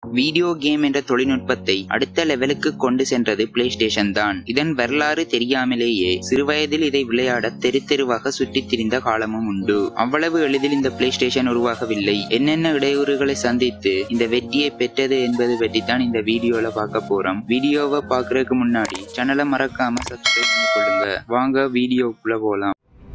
video game என்ற தொழில்நுட்பத்தை அடுத்த லெவலுக்கு கொண்டு சென்றது பிளே ஸ்டேஷன் தான் இதன் வரலாறு தெரியாமலேயே சிறுவயதில் இதை விளையாட தெரு தெருவாக சுற்றித் திரிந்த காலமும் உண்டு அவ்வளவு எளிதில் இந்த பிளே ஸ்டேஷன் உருவாகவில்லை என்னென்ன இடையூறுகளை சந்தித்து இந்த வெற்றியை பெற்றது என்பது பற்றி தான் இந்த வீடியோல பார்க்க போறோம் வீடியோவை பார்க்கறதுக்கு முன்னாடி சேனலை மறக்காம சப்ஸ்கிரைப் பண்ணி கொள்ளுங்க வாங்க வீடியோக்குள்ள போலாம்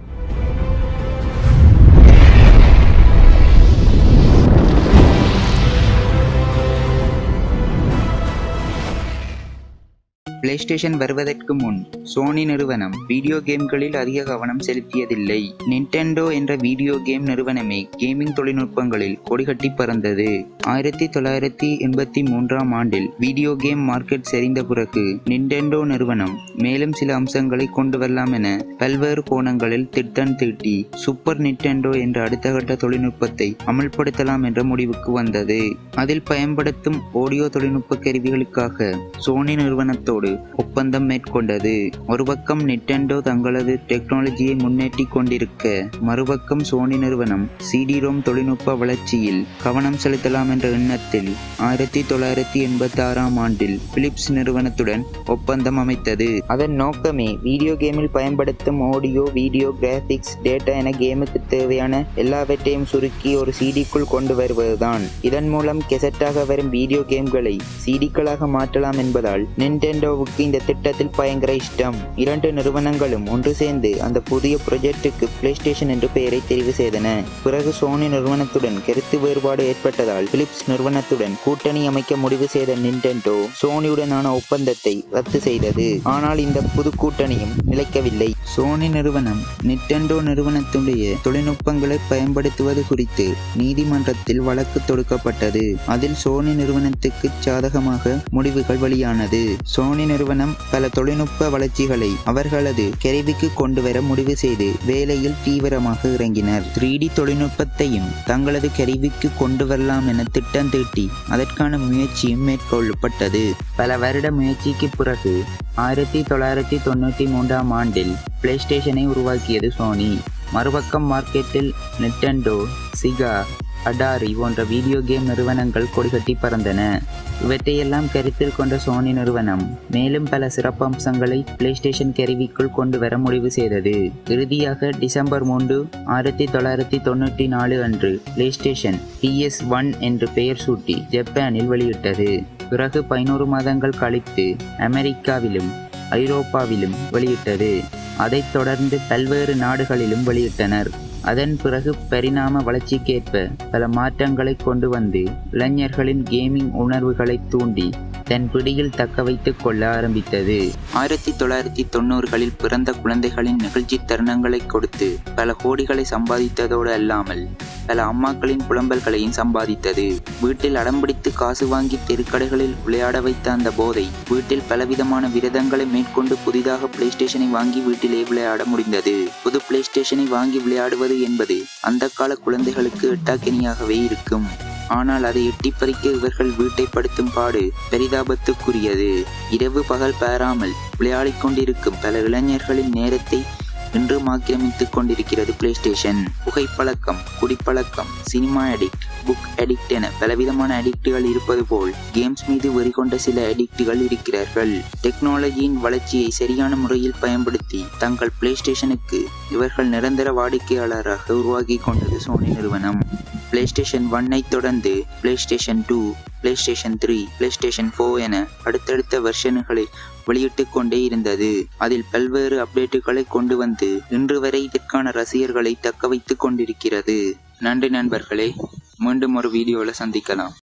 பிளே ஸ்டேஷன் வருவதற்கு முன் சோனி நிறுவனம் வீடியோ கேம்களில் அதிக கவனம் செலுத்தியதில்லை நிண்டெண்டோ என்ற வீடியோ கேம் நிறுவனமே கேமிங் தொழில்நுட்பங்களில் கொடிகட்டி பறந்தது ஆயிரத்தி தொள்ளாயிரத்தி எண்பத்தி மூன்றாம் ஆண்டில் வீடியோ கேம் மார்க்கெட் செறிந்த பிறகு நிண்டெண்டோ நிறுவனம் மேலும் சில அம்சங்களை கொண்டு வரலாம் என பல்வேறு கோணங்களில் திட்டம் தீட்டி சூப்பர் நிண்டெண்டோ என்ற அடுத்த கட்ட தொழில்நுட்பத்தை அமல்படுத்தலாம் என்ற முடிவுக்கு வந்தது அதில் பயன்படுத்தும் ஆடியோ தொழில்நுட்ப கருவிகளுக்காக சோனி நிறுவனத்தோடு ஒப்பந்தம் மேற்கொண்டது ஒரு பக்கம் நிட்டெண்டோ தங்களது டெக்னாலஜியை முன்னேற்றி கொண்டிருக்க மறுபக்கம் சோனி நிறுவனம் சிடி ரோம் தொழில்நுட்ப வளர்ச்சியில் கவனம் செலுத்தலாம் என்ற எண்ணத்தில் ஆயிரத்தி தொள்ளாயிரத்தி எண்பத்தி ஆறாம் ஆண்டில் பிலிப்ஸ் நிறுவனத்துடன் ஒப்பந்தம் அமைத்தது அதன் நோக்கமே வீடியோ கேமில் பயன்படுத்தும் ஆடியோ வீடியோ கிராபிக்ஸ் டேட்டா என கேமுக்கு தேவையான எல்லாவற்றையும் சுருக்கி ஒரு சிடிக்குள் கொண்டு வருவதுதான் இதன் மூலம் கெசட்டாக வரும் வீடியோ கேம்களை சிடிக்களாக மாற்றலாம் என்பதால் நிண்டெண்டோவுக்கு இந்த திட்டத்தில் பயங்கர இஷ்டம் இரண்டு நிறுவனங்களும் ஒன்று சேர்ந்து அந்த புதிய ப்ரொஜெக்டுக்கு பிளே ஸ்டேஷன் என்று பெயரை தெரிவு செய்தன பிறகு சோனி நிறுவனத்துடன் கருத்து வேறுபாடு ஏற்பட்டதால் பிலிப்ஸ் நிறுவனத்துடன் கூட்டணி அமைக்க முடிவு செய்த நிண்டெண்டோ சோனியுடனான ஒப்பந்தத்தை ரத்து செய்தது ஆனால் இந்த புது கூட்டணியும் நிலைக்கவில்லை சோனி நிறுவனம் நிட்டெண்டோ நிறுவனத்துடைய தொழில்நுட்பங்களை பயன்படுத்துவது குறித்து நீதிமன்றத்தில் வழக்கு தொடுக்கப்பட்டது அதில் சோனி நிறுவனத்துக்கு சாதகமாக முடிவுகள் வெளியானது சோனி நிறுவனம் பல தொழில்நுட்ப வளர்ச்சிகளை அவர்களது கருவிக்கு கொண்டு வர முடிவு செய்து வேலையில் தீவிரமாக இறங்கினர் த்ரீ டி தொழில்நுட்பத்தையும் தங்களது கருவிக்கு கொண்டு வரலாம் என திட்டம் தீட்டி அதற்கான முயற்சியும் மேற்கொள்ளப்பட்டது பல வருட முயற்சிக்கு பிறகு ஆயிரத்தி தொள்ளாயிரத்தி தொண்ணூற்றி மூன்றாம் ஆண்டில் பிளே ஸ்டேஷனை உருவாக்கியது சோனி மறுபக்கம் மார்க்கெட்டில் நிட்டெண்டோ சிகா அடாரி போன்ற வீடியோ கேம் நிறுவனங்கள் கொடிகட்டி பறந்தன இவற்றையெல்லாம் கருத்தில் கொண்ட சோனி நிறுவனம் மேலும் பல சிறப்பம்சங்களை பிளே ஸ்டேஷன் கருவிக்குள் கொண்டு வர முடிவு செய்தது இறுதியாக டிசம்பர் மூன்று ஆயிரத்தி தொள்ளாயிரத்தி தொண்ணூற்றி நாலு அன்று பிளே ஸ்டேஷன் பிஎஸ் ஒன் என்று பெயர் சூட்டி ஜப்பானில் வெளியிட்டது பிறகு பதினோரு மாதங்கள் கழித்து அமெரிக்காவிலும் ஐரோப்பாவிலும் வெளியிட்டது அதைத் தொடர்ந்து பல்வேறு நாடுகளிலும் வெளியிட்டனர் அதன் பிறகு பரிணாம வளர்ச்சிக்கேற்ப பல மாற்றங்களை கொண்டு வந்து இளைஞர்களின் கேமிங் உணர்வுகளை தூண்டி தன் பிடியில் தக்க வைத்துக் கொள்ள ஆரம்பித்தது ஆயிரத்தி தொள்ளாயிரத்தி தொண்ணூறுகளில் பிறந்த குழந்தைகளின் நிகழ்ச்சி தருணங்களை கொடுத்து பல கோடிகளை சம்பாதித்ததோடு அல்லாமல் பல அம்மாக்களின் புலம்பல்களையும் சம்பாதித்தது வீட்டில் அடம்பிடித்து காசு வாங்கி தெருக்கடைகளில் விளையாட வைத்த அந்த போதை வீட்டில் பலவிதமான விரதங்களை மேற்கொண்டு புதிதாக பிளே ஸ்டேஷனை வாங்கி வீட்டிலே விளையாட முடிந்தது புது பிளே ஸ்டேஷனை வாங்கி விளையாடுவது என்பது அந்த கால குழந்தைகளுக்கு எட்டாக்கனியாகவே இருக்கும் ஆனால் அதை எட்டி பறிக்க இவர்கள் வீட்டை படுத்தும் பாடு பெரிதாபத்துக்குரியது இரவு பகல் பாராமல் விளையாடிக் கொண்டிருக்கும் பல இளைஞர்களின் நேரத்தை இன்றும் ஆக்கிரமித்துக் கொண்டிருக்கிறது பிளே ஸ்டேஷன் புகைப்பழக்கம் குடிப்பழக்கம் சினிமா அடிக்ட் புக் அடிக்ட் என பலவிதமான அடிக்டுகள் இருப்பது போல் கேம்ஸ் மீது வெறி கொண்ட சில அடிக்டுகள் இருக்கிறார்கள் டெக்னாலஜியின் வளர்ச்சியை சரியான முறையில் பயன்படுத்தி தங்கள் பிளே ஸ்டேஷனுக்கு இவர்கள் நிரந்தர வாடிக்கையாளராக உருவாக்கி கொண்டது சோனி நிறுவனம் பிளே ஸ்டேஷன் ஒன்னை தொடர்ந்து PlayStation two PlayStation three PlayStation four என அடுத்தடுத்த வெர்ஷன்களை வெளியிட்டு கொண்டே இருந்தது அதில் பல்வேறு அப்டேட்டுகளை கொண்டு வந்து இன்று வரை இதற்கான ரசிகர்களை தக்க வைத்துக் கொண்டிருக்கிறது நன்றி நண்பர்களே மீண்டும் ஒரு வீடியோவில் சந்திக்கலாம்